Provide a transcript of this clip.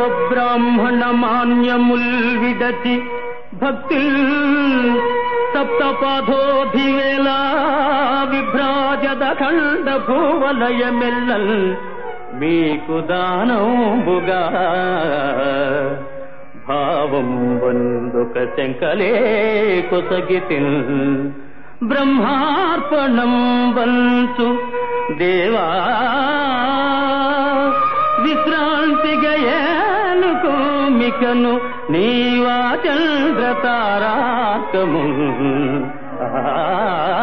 బ్రాహ్మణ మాన్యముల్ విడచి భక్తి సప్తపాధోధివేళ విభ్రాజద ఖండ భూవలయమెల్లల్ మీకు దానంబుగా భావం వందుక శంకలే కొసగితిన్ బ్రహ్మార్పణం వంచు దేవా విశ్రాంతిగా ఏనుకో మికను నీవా చంద్ర తారాకము ఆ